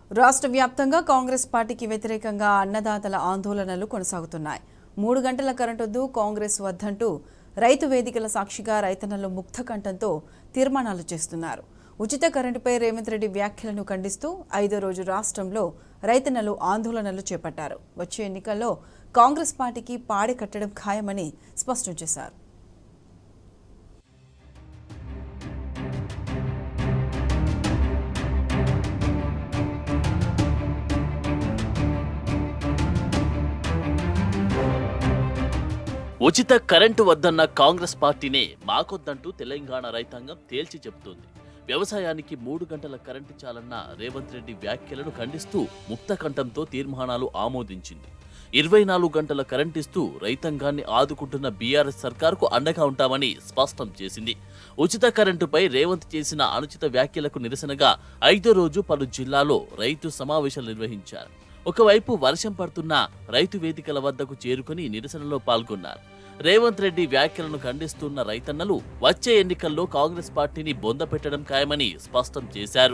రాష్ట్ర వ్యాప్తంగా కాంగ్రెస్ పార్టీకి వ్యతిరేకంగా అన్నదాతల ఆందోళనలు కొనసాగుతున్నాయి మూడు గంటల కరెంటొద్దు కాంగ్రెస్ వద్దంటూ రైతు వేదికల సాక్షిగా రైతన్నలు ముక్త కంఠంతో తీర్మానాలు చేస్తున్నారు ఉచిత కరెంటుపై రేవంత్ రెడ్డి వ్యాఖ్యలను ఖండిస్తూ ఐదో రోజు రాష్ట్రంలో రైతన్నలు ఆందోళనలు చేపట్టారు వచ్చే ఎన్నికల్లో కాంగ్రెస్ పార్టీకి పాడి కట్టడం ఖాయమని స్పష్టం చేశారు ఉచిత కరెంటు వద్దన్న కాంగ్రెస్ పార్టీనే మాకొద్దంటూ తెలంగాణ రైతాంగం తేల్చి చెబుతోంది వ్యవసాయానికి మూడు గంటల కరెంటు చాలన్న రేవంత్ రెడ్డి వ్యాఖ్యలను ఖండిస్తూ ముక్త కంఠంతో తీర్మానాలు ఆమోదించింది ఇరవై నాలుగు గంటల కరెంట్ ఇస్తూ రైతాంగాన్ని ఆదుకుంటున్న బీఆర్ఎస్ సర్కార్కు అండగా ఉంటామని స్పష్టం చేసింది ఉచిత కరెంటుపై రేవంత్ చేసిన అనుచిత వ్యాఖ్యలకు నిరసనగా ఐదో రోజు పలు జిల్లాలో రైతు సమావేశాలు నిర్వహించారు ఒకవైపు వర్షం పడుతున్నా రైతు వేదికల వద్దకు చేరుకుని నిరసనలో పాల్గొన్నారు రేవంత్ రెడ్డి వ్యాఖ్యలను ఖండిస్తున్న రైతన్నలు వచ్చే ఎన్నికల్లో కాంగ్రెస్ పార్టీని బొందపెట్టడం ఖాయమని స్పష్టం చేశారు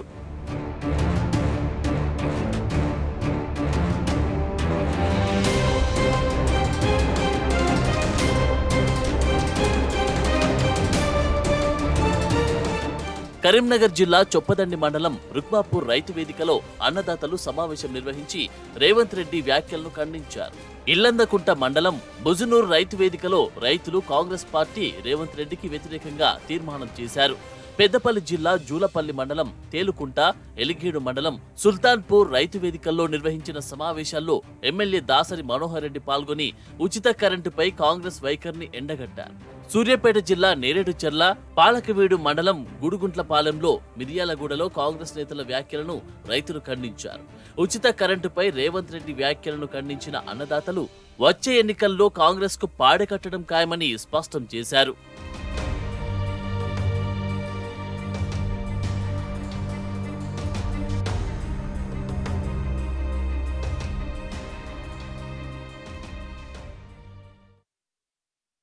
కరీంనగర్ జిల్లా చొప్పదండి మండలం రుక్మాపూర్ రైతు వేదికలో అన్నదాతలు సమావేశం నిర్వహించి రేవంత్ రెడ్డి వ్యాఖ్యలను ఖండించారు ఇల్లందకుంట మండలం బుజునూరు రైతు వేదికలో రైతులు కాంగ్రెస్ పార్టీ రేవంత్ రెడ్డికి వ్యతిరేకంగా తీర్మానం చేశారు పెద్దపల్లి జిల్లా జూలపల్లి మండలం తేలుకుంట ఎలిగేడు మండలం సుల్తాన్పూర్ రైతు వేదికల్లో నిర్వహించిన సమావేశాల్లో ఎమ్మెల్యే దాసరి మనోహర్ రెడ్డి పాల్గొని ఉచిత కరెంటుపై కాంగ్రెస్ వైఖరిని ఎండగట్టారు సూర్యాపేట జిల్లా నేరేడుచెర్ల పాలకవీడు మండలం గుడుగుంట్లపాలెంలో మిర్యాలగూడలో కాంగ్రెస్ నేతల వ్యాఖ్యలను రైతులు ఖండించారు ఉచిత కరెంటుపై రేవంత్ రెడ్డి వ్యాఖ్యలను ఖండించిన అన్నదాతలు వచ్చే ఎన్నికల్లో కాంగ్రెస్ కు పాడెకట్టడం ఖాయమని స్పష్టం చేశారు